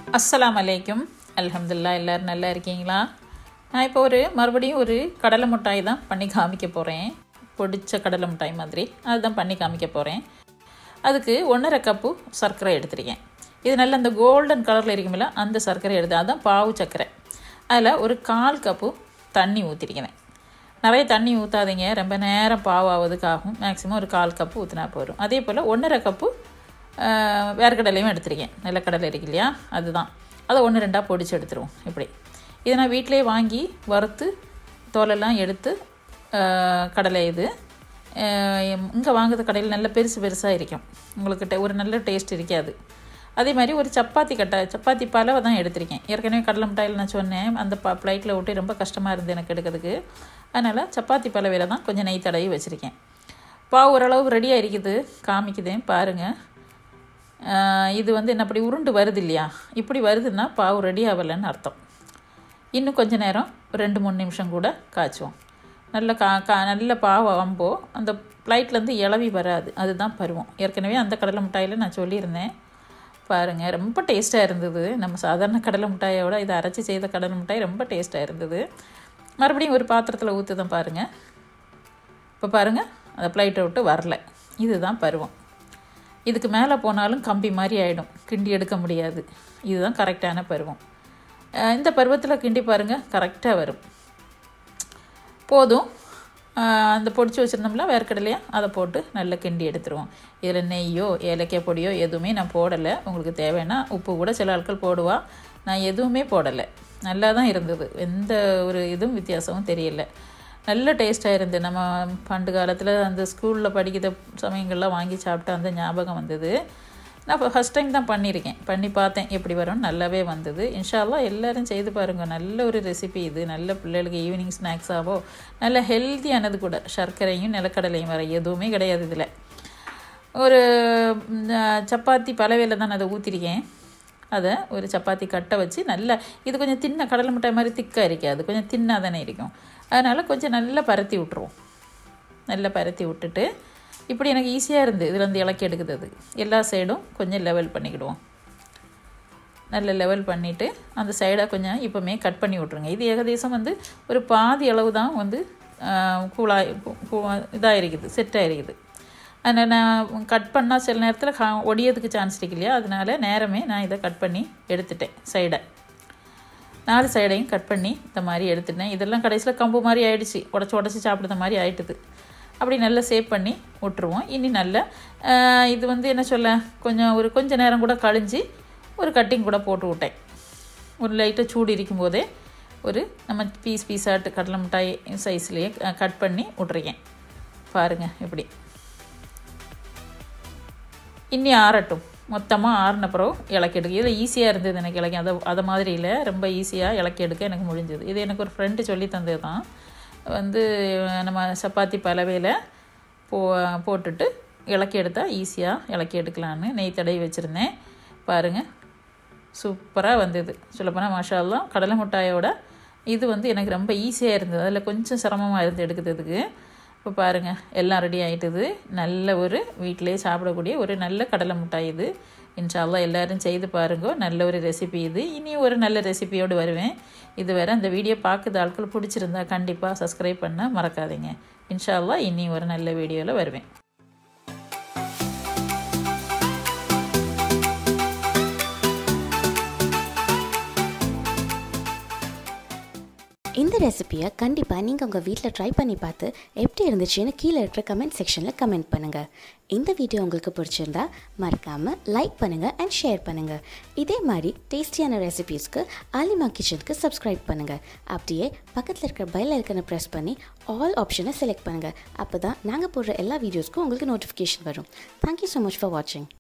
அஸ்ஸலாம் அலைக்கும் அல்ஹம்துலில்லாஹ் எல்லோரும் நல்லா இருக்கீங்களா நான் இப்போ ஒரு மறுபடியும் ஒரு கடலை மிட்டாய் தான் பண்ணி காமிக்க போகிறேன் பொடிச்ச கடலை மிட்டாய் மாதிரி அதுதான் பண்ணி காமிக்க போகிறேன் அதுக்கு ஒன்றரை கப்பு சர்க்கரை எடுத்திருக்கேன் இது நல்ல அந்த கோல்டன் கலரில் இருக்குமில்ல அந்த சர்க்கரை எடுத்து அதுதான் பாவு சர்க்கரை அதில் ஒரு கால் கப்பு தண்ணி ஊற்றிருக்கிறேன் நிறைய தண்ணி ஊற்றாதீங்க ரொம்ப நேரம் பாவாவதுக்கு ஆகும் மேக்ஸிமம் ஒரு கால் கப்பு ஊற்றினா போதும் அதே போல் ஒன்றரை கப்பு வேர்க்கடலையும் எடுத்திருக்கேன் நிலக்கடலை இருக்கு இல்லையா அதுதான் அதை ஒன்று ரெண்டாக பொடிச்சு எடுத்துருவோம் இப்படி இதை நான் வீட்டிலே வாங்கி வறுத்து தோலெல்லாம் எடுத்து கடலை இது இங்கே வாங்குறது கடையில் நல்ல பெருசு பெருசாக இருக்கும் உங்களுக்கு டே ஒரு நல்ல டேஸ்ட் இருக்காது அதே மாதிரி ஒரு சப்பாத்தி கட்டை சப்பாத்தி பலவை தான் எடுத்திருக்கேன் ஏற்கனவே கடலை மிட்டாயில் நான் சொன்னேன் அந்த ப ஃப்ளைட்டில் விட்டு ரொம்ப கஷ்டமாக இருந்து எனக்கு எடுக்கிறதுக்கு அதனால் சப்பாத்தி பலவையில் தான் கொஞ்சம் நெய் தடவி வச்சுருக்கேன் பாவு ஓரளவு ரெடியாக இருக்குது காமிக்குதேன் பாருங்கள் இது வந்து என்ன அப்படி உருண்டு வருது இல்லையா இப்படி வருதுன்னா பாவு ரெடி ஆகலைன்னு அர்த்தம் இன்னும் கொஞ்ச நேரம் ரெண்டு மூணு நிமிஷம் கூட காய்ச்சுவோம் நல்ல கா கா நல்ல பாவை வம்போ அந்த ஃப்ளைட்லேருந்து இளவி வராது அதுதான் பருவம் ஏற்கனவே அந்த கடலை மிட்டாயில் நான் சொல்லியிருந்தேன் பாருங்கள் ரொம்ப டேஸ்ட்டாக இருந்தது நம்ம சாதாரண கடலை மிட்டாயோட இதை அரைச்சி செய்த கடலை மிட்டாய் ரொம்ப டேஸ்ட்டாக இருந்தது மறுபடியும் ஒரு பாத்திரத்தில் ஊற்று தான் பாருங்கள் இப்போ பாருங்கள் அந்த ஃப்ளைட்டை விட்டு வரல இதுதான் பருவம் இதுக்கு மேலே போனாலும் கம்பி மாதிரி ஆகிடும் கிண்டி எடுக்க முடியாது இதுதான் கரெக்டான பருவம் இந்த பருவத்தில் கிண்டி பாருங்கள் கரெக்டாக வரும் போதும் அந்த பொடிச்சு வச்சுருந்தோம்ல வேர்க்கடலையா அதை போட்டு நல்லா கிண்டி எடுத்துருவோம் இதில் நெய்யோ ஏலக்காய் பொடியோ எதுவுமே நான் போடலை உங்களுக்கு தேவைன்னா உப்பு கூட சில ஆட்கள் போடுவா நான் எதுவுமே போடலை நல்லா தான் இருந்தது எந்த ஒரு இதுவும் வித்தியாசமும் தெரியல நல்ல டேஸ்ட்டாக இருந்து நம்ம பண்டு காலத்தில் அந்த ஸ்கூலில் படிக்கிற சமயங்கள்லாம் வாங்கி சாப்பிட்டா அந்த ஞாபகம் வந்தது நான் இப்போ ஃபஸ்ட் டைம் தான் பண்ணியிருக்கேன் பண்ணி பார்த்தேன் எப்படி வரும்னு நல்லாவே வந்தது இன்ஷால்லாம் எல்லோரும் செய்து பாருங்கள் நல்ல ஒரு ரெசிபி இது நல்ல பிள்ளைகளுக்கு ஈவினிங் ஸ்நாக்ஸாவோ நல்ல ஹெல்த்தியானது கூட சர்க்கரையும் நிலக்கடலையும் வர எதுவுமே கிடையாது இதில் ஒரு சப்பாத்தி பலவையில் தான் அதை ஊற்றிருக்கேன் அதை ஒரு சப்பாத்தி கட்டை வச்சு நல்லா இது கொஞ்சம் தின்ன கடலை மிட்டாய் மாதிரி திக்காக இருக்காது கொஞ்சம் தின்னாக தானே இருக்கும் அதனால் கொஞ்சம் நல்லா பரத்தி விட்ருவோம் நல்லா பரத்தி விட்டுட்டு இப்படி எனக்கு ஈஸியாக இருந்து இதில் வந்து இலக்கி எடுக்கிறது எல்லா சைடும் கொஞ்சம் லெவல் பண்ணிக்கிடுவோம் நல்ல லெவல் பண்ணிவிட்டு அந்த சைடை கொஞ்சம் இப்போமே கட் பண்ணி விட்ருங்க இது ஏகதேசம் வந்து ஒரு பாதி அளவு தான் வந்து கூலாக இதாக இருக்குது செட் ஆகிருக்குது அதனால் நான் கட் பண்ணால் சில நேரத்தில் கா ஒடியதுக்கு சான்ஸ் இருக்கு இல்லையா அதனால் நேரமே நான் இதை கட் பண்ணி எடுத்துட்டேன் சைடை நாலு சைடையும் கட் பண்ணி இந்த மாதிரி எடுத்துட்டேன் இதெல்லாம் கடைசியில் கம்பு மாதிரி ஆகிடுச்சு உடச்சி உடச்சி சாப்பிட்ற மாதிரி ஆகிட்டுது அப்படி நல்லா சேவ் பண்ணி விட்டுருவோம் இனி நல்லா இது வந்து என்ன சொல்ல கொஞ்சம் ஒரு கொஞ்சம் நேரம் கூட கழிஞ்சு ஒரு கட்டிங் கூட போட்டு விட்டேன் ஒரு லைட்டாக சூடு இருக்கும் போதே ஒரு நம்ம பீஸ் பீஸாட்டு கடலை மிட்டாய் சைஸ்லேயே கட் பண்ணி விட்ருக்கேன் பாருங்கள் இப்படி இன்னி ஆறட்டும் மொத்தமாக ஆறின பிறகு இலக்கி எடுக்க இதில் ஈஸியாக இருந்தது எனக்கு இலக்கி அதை அதை மாதிரி இல்லை ரொம்ப ஈஸியாக இலக்கி எடுக்க எனக்கு முடிஞ்சது இது எனக்கு ஒரு ஃப்ரெண்டு சொல்லி தந்தது தான் வந்து நம்ம சப்பாத்தி பலவையில் போ போட்டுட்டு இலக்கி எடுத்தால் ஈஸியாக இலக்கி எடுக்கலான்னு நெய் தடவி வச்சுருந்தேன் பாருங்கள் சூப்பராக வந்தது சொல்லப்போனால் மஷாலாம் கடலை மிட்டாயோட இது வந்து எனக்கு ரொம்ப ஈஸியாக இருந்தது அதில் கொஞ்சம் சிரமமாக இருந்து எடுக்கிறதுக்கு இப்போ பாருங்கள் எல்லாம் ரெடி ஆகிட்டுது நல்ல ஒரு வீட்டிலே சாப்பிடக்கூடிய ஒரு நல்ல கடலை மிட்டாய் இது இன்ஷால்லாம் எல்லோரும் செய்து பாருங்க நல்ல ஒரு ரெசிபி இது இனி ஒரு நல்ல ரெசிபியோடு வருவேன் இது வேறு அந்த வீடியோ பார்க்குற ஆட்கள் பிடிச்சிருந்தா கண்டிப்பாக சப்ஸ்கிரைப் பண்ண மறக்காதீங்க இன்ஷால்லா இனி ஒரு நல்ல வீடியோவில் வருவேன் இந்த ரெசிப்பியை கண்டிப்பாக நீங்கள் உங்கள் வீட்டில் ட்ரை பண்ணி பார்த்து எப்படி இருந்துச்சுன்னு கீழே இருக்கிற கமெண்ட் செக்ஷனில் கமெண்ட் பண்ணுங்கள் இந்த வீடியோ உங்களுக்கு பிடிச்சிருந்தா மறக்காமல் லைக் பண்ணுங்கள் அண்ட் ஷேர் பண்ணுங்கள் இதே மாதிரி டேஸ்டியான ரெசிபீஸ்க்கு ஆலிமா கிச்சனுக்கு சப்ஸ்கிரைப் பண்ணுங்கள் அப்படியே பக்கத்தில் இருக்கிற பெல் ஐக்கனை ப்ரெஸ் பண்ணி ஆல் ஆப்ஷனை செலக்ட் பண்ணுங்கள் அப்போ தான் நாங்கள் போடுற எல்லா வீடியோஸ்க்கும் உங்களுக்கு நோட்டிஃபிகேஷன் வரும் தேங்க்யூ ஸோ மச் ஃபார் வாட்சிங்